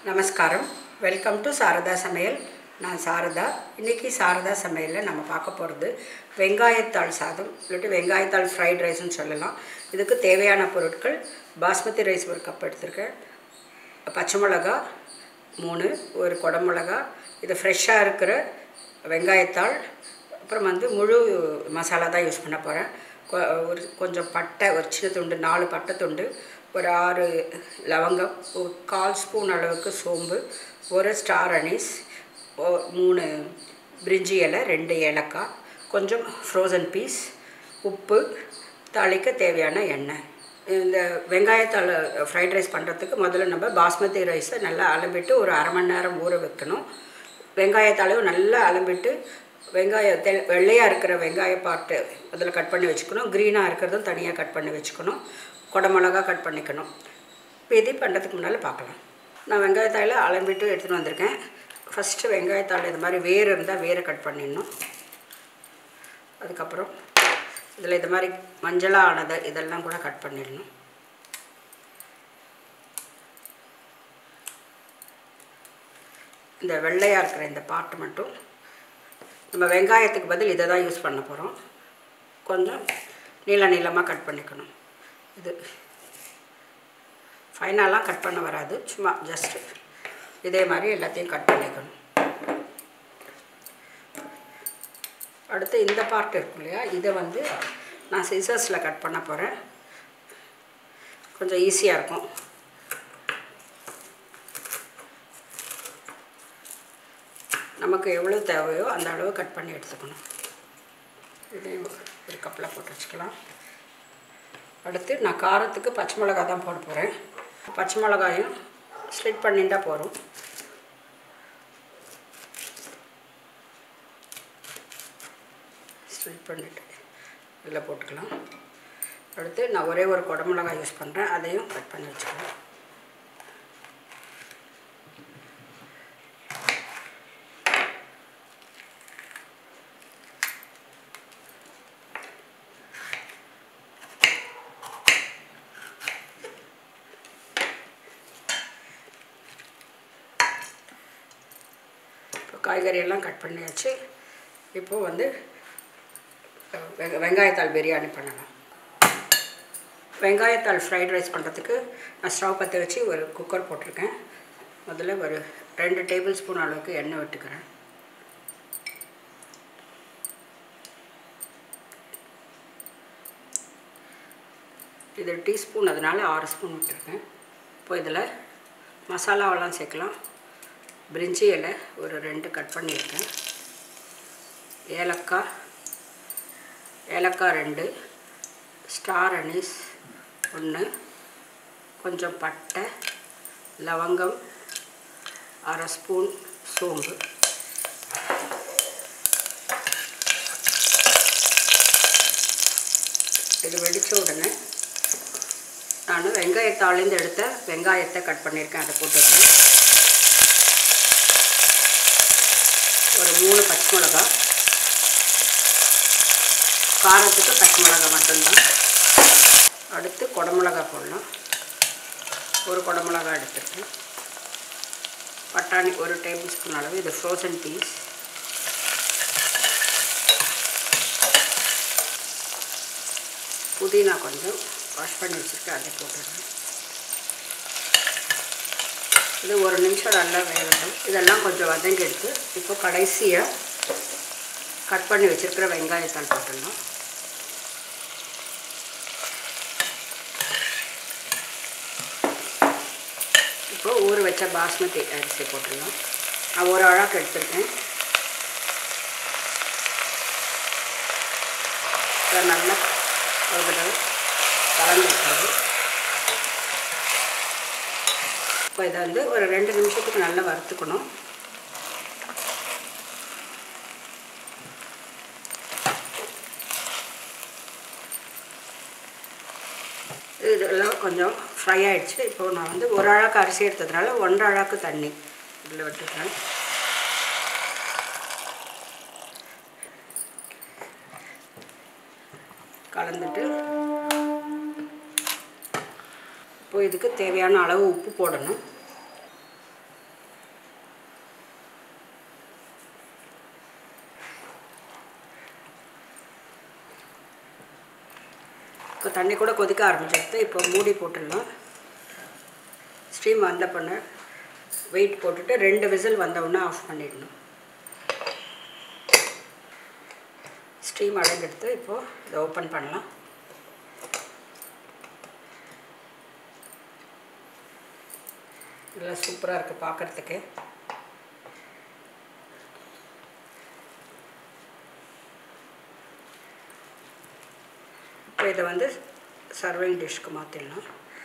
நமஸ்காரம் welcome to Saradha சமையல் நான் சாரதா இன்றைக்கி சாரதா சமையலில் நம்ம பார்க்க போகிறது வெங்காயத்தாள் சாதம் இல்லாட்டி வெங்காயத்தாள் ஃப்ரைட் ரைஸ்னு சொல்லலாம் இதுக்கு தேவையான பொருட்கள் பாஸ்மதி ரைஸ் ஒரு கப் எடுத்திருக்கேன் பச்சை மிளகா மூணு ஒரு குடமிளகா இது ஃப்ரெஷ்ஷாக இருக்கிற வெங்காயத்தாள் அப்புறம் வந்து முழு மசாலா தான் யூஸ் பண்ண போகிறேன் ஒரு கொஞ்சம் பட்டை ஒரு சின்ன துண்டு நாலு பட்டை துண்டு ஒரு ஆறு லவங்கம் ஒரு கால் ஸ்பூன் அளவுக்கு சோம்பு ஒரு ஸ்டார் அனீஸ் ஒ- மூணு பிரிஞ்சி இலை ரெண்டு ஏலக்காய் கொஞ்சம் ஃப்ரோசன் பீஸ் உப்பு தாளிக்க தேவையான எண்ணெய் இந்த வெங்காயத்தாள் ஃப்ரைட் ரைஸ் பண்ணுறதுக்கு முதல்ல நம்ம பாஸ்மதி ரைஸை நல்லா அலம்பிட்டு ஒரு அரை மணி நேரம் ஊற வைக்கணும் வெங்காயத்தாளையும் நல்லா அலம்பிட்டு வெங்காயத்தை வெள்ளையாக இருக்கிற வெங்காய பாட்டு அதில் கட் பண்ணி வச்சுக்கணும் க்ரீனாக இருக்கிறதும் தனியாக கட் பண்ணி வச்சுக்கணும் குடமிளகா கட் பண்ணிக்கணும் இப்போ இது பண்ணுறதுக்கு முன்னால் பார்க்கலாம் நான் வெங்காயத்தாயில் அலம்பிட்டு எடுத்துகிட்டு வந்திருக்கேன் ஃபஸ்ட்டு வெங்காயத்தாள் இது மாதிரி வேர் இருந்தால் வேரை கட் பண்ணிடணும் அதுக்கப்புறம் இதில் இது மாதிரி மஞ்சளாக ஆனதை இதெல்லாம் கூட கட் பண்ணிடணும் இந்த வெள்ளையாக இருக்கிற இந்த பாட்டு மட்டும் நம்ம வெங்காயத்துக்கு பதில் இதை தான் யூஸ் பண்ண போகிறோம் கொஞ்சம் நீள நீளமாக கட் பண்ணிக்கணும் இது ஃபைனலாக கட் பண்ண வராது சும்மா ஜஸ்ட்டு இதே மாதிரி எல்லாத்தையும் கட் பண்ணிக்கணும் அடுத்து இந்த பார்ட் இருக்கு இல்லையா இதை வந்து நான் சிசர்ஸில் கட் பண்ண போகிறேன் கொஞ்சம் ஈஸியாக இருக்கும் நமக்கு எவ்வளோ தேவையோ அந்த அளவு கட் பண்ணி எடுத்துக்கணும் இதையும் ஒரு கப்பில் போட்டு வச்சுக்கலாம் அடுத்து நான் காரத்துக்கு பச்சை மிளகா தான் போட போகிறேன் பச்சை மிளகாயும் ஸ்லிட் பண்ணிட்டா போகிறோம் ஸ்லிட் பண்ணிவிட்டு இதில் போட்டுக்கலாம் அடுத்து நான் ஒரே ஒரு குடமிளகாய் யூஸ் பண்ணுறேன் அதையும் கட் பண்ணி வச்சுக்கலாம் இப்போ காய்கறியெல்லாம் கட் பண்ணியாச்சு இப்போது வந்து வெ- வெங்காயத்தாள் பிரியாணி பண்ணலாம் வெங்காயத்தாள் ஃப்ரைட் ரைஸ் பண்ணுறதுக்கு நான் ஸ்டவ் பற்ற வச்சு ஒரு குக்கர் போட்டிருக்கேன் முதல்ல ஒரு ரெண்டு டேபிள் ஸ்பூன் அளவுக்கு எண்ணெய் விட்டுக்கிறேன் இது டீஸ்பூன் அதனால ஆறு ஸ்பூன் விட்டுருக்கேன் இப்போ இதில் மசாலாவெல்லாம் சேர்க்கலாம் பிரிஞ்சி இலை ஒரு ரெண்டு கட் பண்ணியிருக்கேன் ஏலக்காய் ஏலக்காய் ரெண்டு ஸ்டார் அனீஸ் ஒன்று கொஞ்சம் பட்டை லவங்கம் அரை ஸ்பூன் சோம்பு இது வெடித்த உடனே நான் வெங்காயத்தாலேருந்து எடுத்த வெங்காயத்தை கட் பண்ணியிருக்கேன் அதை போட்டுருக்கேன் ஒரு மூணு பச்சை மிளகா காரத்துக்கு பச்சை மிளகா மட்டும்தான் அடுத்து குடமிளகா போடலாம் ஒரு குடமிளகா எடுத்துருக்கேன் பட்டாணி ஒரு டேபிள் ஸ்பூன் அளவு இது ஃப்ரோசன் பீஸ் புதினா கொஞ்சம் வாஷ் பண்ணி வச்சுருக்கேன் அதை போட்டுடுறேன் இது ஒரு நிமிஷம் நல்லா வேகட்டும் இதெல்லாம் கொஞ்சம் வதங்கி எடுத்து இப்போ கடைசியாக கட் பண்ணி வச்சுருக்கிற வெங்காயத்தாள் போட்டுடலாம் இப்போ ஊற வச்ச பாஸ்மதி அரிசி போட்டுடலாம் நான் ஒரு அழாக்கு எடுத்திருக்கேன் இதை நல்லா ஒரு தடவை கலந்து விட்டுறது இப்போ இதை வந்து ஒரு ரெண்டு நிமிஷத்துக்கு நல்லா வறுத்துக்கணும் இதெல்லாம் கொஞ்சம் ஃப்ரை ஆயிடுச்சு இப்போ நான் வந்து ஒரு அழாக்கு அரிசி எடுத்ததுனால ஒன்றரை அழாக்கு தண்ணி இதில் விட்டுக்கிறேன் கலந்துட்டு இப்போ இதுக்கு தேவையான அளவு உப்பு போடணும் இப்போ தண்ணி கூட கொதிக்க ஆரம்பிச்சிடுது இப்போ மூடி போட்டுடலாம் ஸ்டீம் வந்த பண்ண வெயிட் போட்டுட்டு ரெண்டு விசில் வந்தவுடனே ஆஃப் பண்ணிடணும் ஸ்டீம் அடங்கெடுத்து இப்போது இதை ஓப்பன் பண்ணலாம் நல்லா சூப்பராக இருக்குது பார்க்குறதுக்கு இப்போ இதை வந்து சர்விங் டிஷ்க்கு மாற்றிடலாம்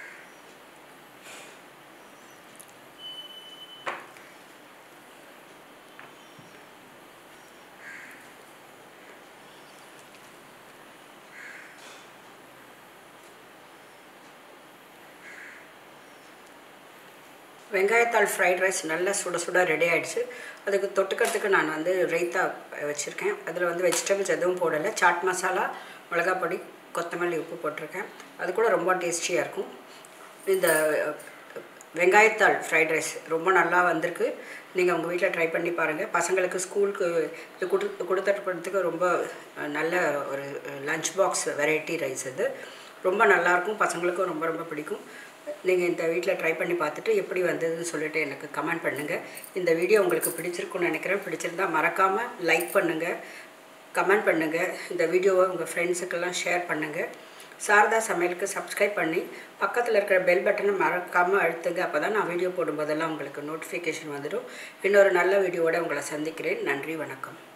வெங்காயத்தாள் ஃப்ரைட் ரைஸ் நல்லா சுட சுட ரெடி ஆகிடுச்சு அதுக்கு தொட்டுக்கிறதுக்கு நான் வந்து ரைத்தா வச்சுருக்கேன் அதில் வந்து வெஜிடபிள்ஸ் எதுவும் போடலை சாட் மசாலா மிளகாய் பொடி கொத்தமல்லி உப்பு போட்டிருக்கேன் அது கூட ரொம்ப டேஸ்டியாக இருக்கும் இந்த வெங்காயத்தாள் ஃப்ரைட் ரைஸ் ரொம்ப நல்லா வந்திருக்கு நீங்கள் உங்கள் வீட்டில் ட்ரை பண்ணி பாருங்கள் பசங்களுக்கு ஸ்கூலுக்கு இது கொடு கொடுத்துட்டு போகிறதுக்கு ரொம்ப நல்ல ஒரு லஞ்ச் பாக்ஸ் வெரைட்டி ரைஸ் இது ரொம்ப நல்லாயிருக்கும் பசங்களுக்கும் ரொம்ப ரொம்ப பிடிக்கும் நீங்கள் இந்த வீட்டில் ட்ரை பண்ணி பார்த்துட்டு எப்படி வந்ததுன்னு சொல்லிட்டு எனக்கு கமெண்ட் பண்ணுங்கள் இந்த வீடியோ உங்களுக்கு பிடிச்சிருக்குன்னு நினைக்கிறேன் பிடிச்சிருந்தா மறக்காமல் லைக் பண்ணுங்கள் கமெண்ட் பண்ணுங்கள் இந்த வீடியோவை உங்கள் ஃப்ரெண்ட்ஸுக்கெல்லாம் ஷேர் பண்ணுங்கள் சாரதா சமையலுக்கு சப்ஸ்கிரைப் பண்ணி பக்கத்தில் இருக்கிற பெல் பட்டனை மறக்காமல் அழுத்துங்க அப்போ தான் நான் வீடியோ போடும்போதெல்லாம் உங்களுக்கு நோட்டிஃபிகேஷன் வந்துடும் இன்னொரு நல்ல வீடியோவோட உங்களை சந்திக்கிறேன் நன்றி வணக்கம்